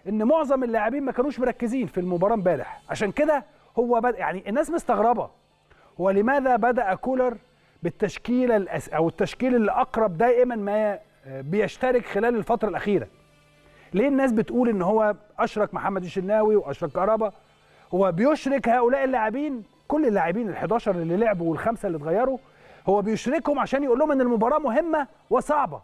ان معظم اللاعبين ما كانوش مركزين في المباراه امبارح عشان كده هو بد... يعني الناس مستغربه هو لماذا بدا كولر بالتشكيله الأس... او التشكيل اللي اقرب دائما ما بيشترك خلال الفتره الاخيره ليه الناس بتقول ان هو اشرك محمد الشناوي واشرك كهربا هو بيشرك هؤلاء اللاعبين كل اللاعبين ال11 اللي لعبوا والخمسه اللي اتغيروا هو بيشركهم عشان يقول لهم ان المباراه مهمه وصعبه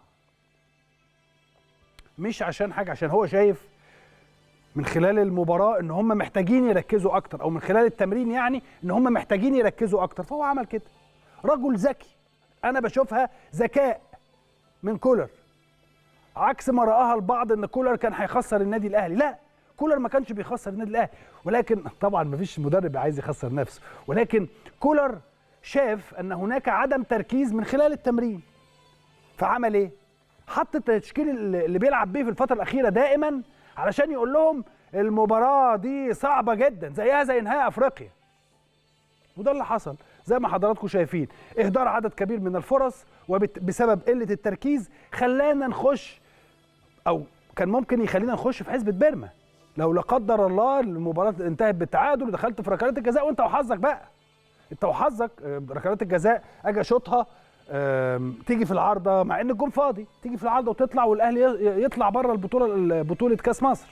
مش عشان حاجه عشان هو شايف من خلال المباراه ان هم محتاجين يركزوا اكتر او من خلال التمرين يعني ان هم محتاجين يركزوا اكتر فهو عمل كده رجل ذكي انا بشوفها ذكاء من كولر عكس ما رآها البعض ان كولر كان هيخسر النادي الاهلي لا كولر ما كانش بيخسر النادي الاهلي ولكن طبعا ما فيش مدرب عايز يخسر نفسه ولكن كولر شاف ان هناك عدم تركيز من خلال التمرين فعمل ايه حط التشكيل اللي بيلعب بيه في الفتره الاخيره دائما علشان يقول لهم المباراه دي صعبه جدا زيها زي نهائي افريقيا وده اللي حصل زي ما حضراتكم شايفين اهدار عدد كبير من الفرص وبسبب قله التركيز خلانا نخش او كان ممكن يخلينا نخش في حسبه بيرما لو لا قدر الله المباراه انتهت بالتعادل ودخلت في ركلات الجزاء وانت وحظك بقى انت وحظك ركلات الجزاء اجي اشوطها تيجي في العارضه مع ان الجون فاضي تيجي في العارضه وتطلع والاهلي يطلع بره البطوله بطوله كاس مصر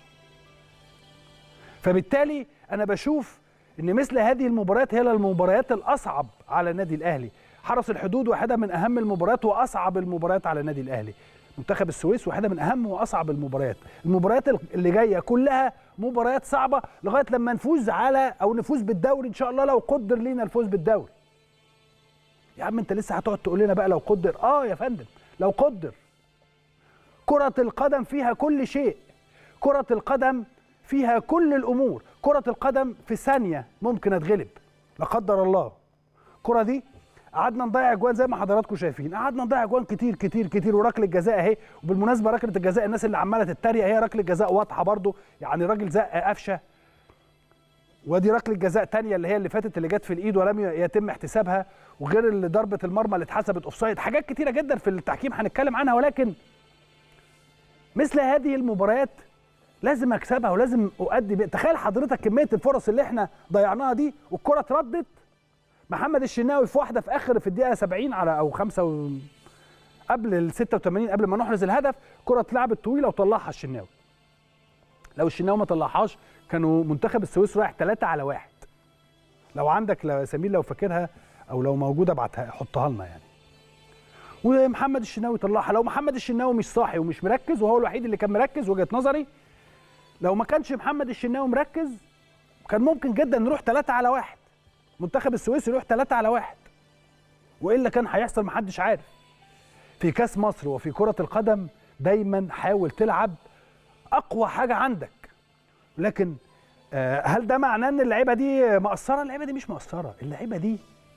فبالتالي انا بشوف ان مثل هذه المباريات هي المباريات الاصعب على النادي الاهلي حرس الحدود واحده من اهم المباريات واصعب المباريات على النادي الاهلي منتخب السويس واحده من اهم واصعب المباريات المباريات اللي جايه كلها مباريات صعبه لغايه لما نفوز على او نفوز بالدوري ان شاء الله لو قدر لينا الفوز بالدوري يا عم انت لسه هتقعد تقول لنا بقى لو قدر اه يا فندم لو قدر كرة القدم فيها كل شيء كرة القدم فيها كل الامور كرة القدم في ثانية ممكن اتغلب لا قدر الله الكرة دي قعدنا نضيع اجوان زي ما حضراتكم شايفين قعدنا نضيع اجوان كتير كتير كتير وركله الجزاء اهي وبالمناسبه ركله الجزاء الناس اللي عماله تتريق هي ركله جزاء واضحه برضو يعني راجل زق قفشه ودي ركله جزاء تانية اللي هي اللي فاتت اللي جت في الايد ولم يتم احتسابها وغير اللي ضربه المرمى اللي اتحسبت اوفسايد حاجات كتيره جدا في التحكيم هنتكلم عنها ولكن مثل هذه المباريات لازم اكسبها ولازم اؤدي بي. تخيل حضرتك كميه الفرص اللي احنا ضيعناها دي والكره اتردت محمد الشناوي في واحده في اخر في الدقيقه 70 على او 5 و... قبل ال 86 قبل ما نحرز الهدف كره اتلعبت طويله وطلعها الشناوي لو الشناوي ما طلعهاش كانوا منتخب السويس رايح 3 على 1 لو عندك لو سمير لو فاكرها او لو موجوده ابعتها حطها لنا يعني ومحمد الشناوي طلعها لو محمد الشناوي مش صاحي ومش مركز وهو الوحيد اللي كان مركز وجهه نظري لو ما كانش محمد الشناوي مركز كان ممكن جدا نروح 3 على 1 منتخب السويس يروح 3 على 1 والا كان هيحصل محدش عارف في كاس مصر وفي كره القدم دايما حاول تلعب اقوى حاجه عندك لكن هل ده معناه ان اللعيبه دي مقصره اللعيبه دي مش مقصره اللعيبه دي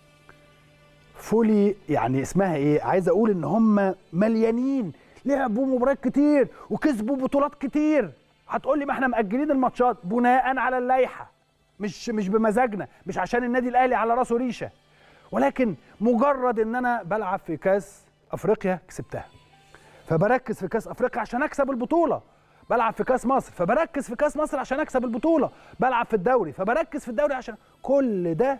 فولي يعني اسمها ايه عايز اقول ان هم مليانين لعبوا مباريات كتير وكسبوا بطولات كتير هتقول لي ما احنا مأجلين الماتشات بناء على اللائحه مش مش بمزاجنا مش عشان النادي الاهلي على راسه ريشه ولكن مجرد ان انا بلعب في كاس افريقيا كسبتها فبركز في كاس افريقيا عشان اكسب البطوله بلعب في كاس مصر فبركز في كاس مصر عشان اكسب البطوله بلعب في الدوري فبركز في الدوري عشان كل ده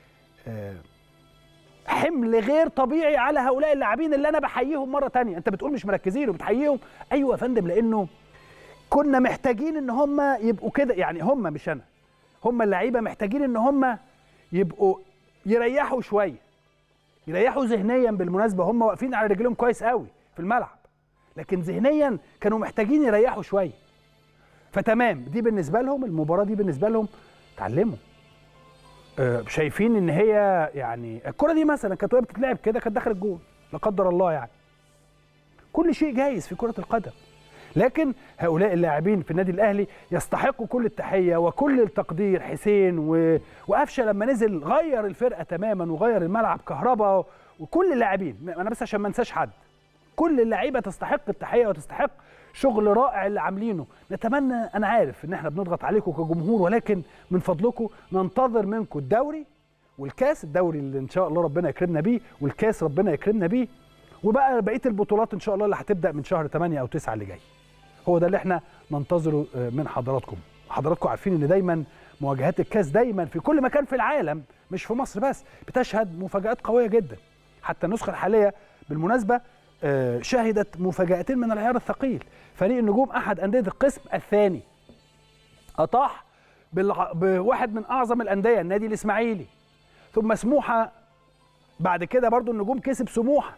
حمل غير طبيعي على هؤلاء اللاعبين اللي انا بحييهم مره تانية انت بتقول مش مركزين وبتحييهم ايوه يا فندم لانه كنا محتاجين ان هم يبقوا كده يعني هم مش انا هم اللعيبه محتاجين ان هم يبقوا يريحوا شويه يريحوا ذهنيا بالمناسبه هم واقفين على رجلهم كويس قوي في الملعب لكن ذهنيا كانوا محتاجين يريحوا شويه فتمام دي بالنسبه لهم المباراه دي بالنسبه لهم اتعلموا آه شايفين ان هي يعني الكره دي مثلا كانت وهي بتتلعب كده كانت داخل الجول لا قدر الله يعني كل شيء جايز في كره القدم لكن هؤلاء اللاعبين في النادي الاهلي يستحقوا كل التحيه وكل التقدير حسين و... وقفشه لما نزل غير الفرقه تماما وغير الملعب كهرباء وكل اللاعبين انا بس عشان ما انساش حد كل اللعيبه تستحق التحيه وتستحق شغل رائع اللي عاملينه نتمنى انا عارف ان احنا بنضغط عليكم كجمهور ولكن من فضلكم ننتظر منكم الدوري والكاس الدوري اللي ان شاء الله ربنا يكرمنا بيه والكاس ربنا يكرمنا بيه وبقى بقيه البطولات ان شاء الله اللي هتبدا من شهر 8 او 9 اللي جاي هو ده اللي احنا ننتظره من حضراتكم حضراتكم عارفين ان دايما مواجهات الكاس دايما في كل مكان في العالم مش في مصر بس بتشهد مفاجات قويه جدا حتى النسخه الحاليه بالمناسبه شهدت مفاجاتين من العيار الثقيل فريق النجوم احد انديه القسم الثاني اطاح بواحد من اعظم الانديه النادي الاسماعيلي ثم سموحه بعد كده برضو النجوم كسب سموحه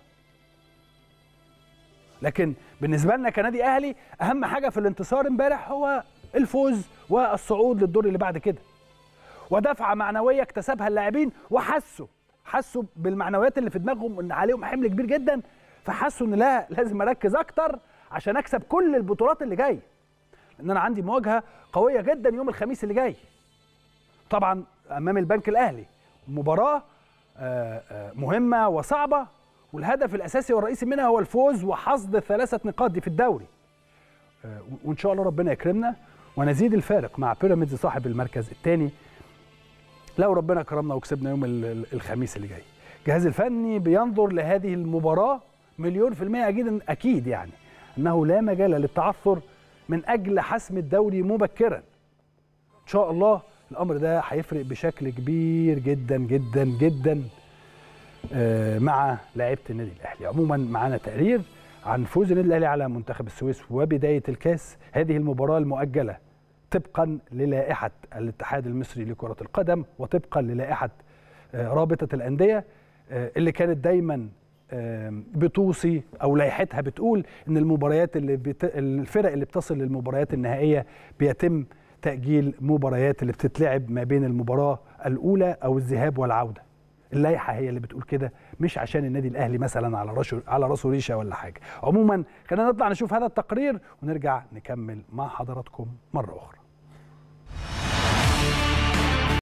لكن بالنسبه لنا كنادي اهلي اهم حاجه في الانتصار امبارح هو الفوز والصعود للدور اللي بعد كده ودفعه معنويه اكتسبها اللاعبين وحسوا حسوا بالمعنويات اللي في دماغهم ان عليهم حمل كبير جدا فحسوا ان لا لازم اركز اكتر عشان اكسب كل البطولات اللي جايه لان انا عندي مواجهه قويه جدا يوم الخميس اللي جاي طبعا امام البنك الاهلي مباراه مهمه وصعبه والهدف الاساسي والرئيسي منها هو الفوز وحصد الثلاثه نقاط دي في الدوري وان شاء الله ربنا يكرمنا ونزيد الفارق مع بيراميدز صاحب المركز الثاني لو ربنا كرمنا وكسبنا يوم الخميس اللي جاي الجهاز الفني بينظر لهذه المباراه مليون في المية أكيد أكيد يعني أنه لا مجال للتعثر من أجل حسم الدوري مبكرا إن شاء الله الأمر ده هيفرق بشكل كبير جدا جدا جدا مع لعيبة النادي الأهلي عموما معانا تقرير عن فوز النادي الأهلي على منتخب السويس وبداية الكاس هذه المباراة المؤجلة طبقا للائحة الاتحاد المصري لكرة القدم وطبقا للائحة رابطة الأندية اللي كانت دايما بتوصي او لائحتها بتقول ان المباريات اللي بت... الفرق اللي بتصل للمباريات النهائيه بيتم تاجيل مباريات اللي بتتلعب ما بين المباراه الاولى او الذهاب والعوده اللائحه هي اللي بتقول كده مش عشان النادي الاهلي مثلا على راسه على راسه ريشه ولا حاجه عموما خلينا نطلع نشوف هذا التقرير ونرجع نكمل مع حضراتكم مره اخرى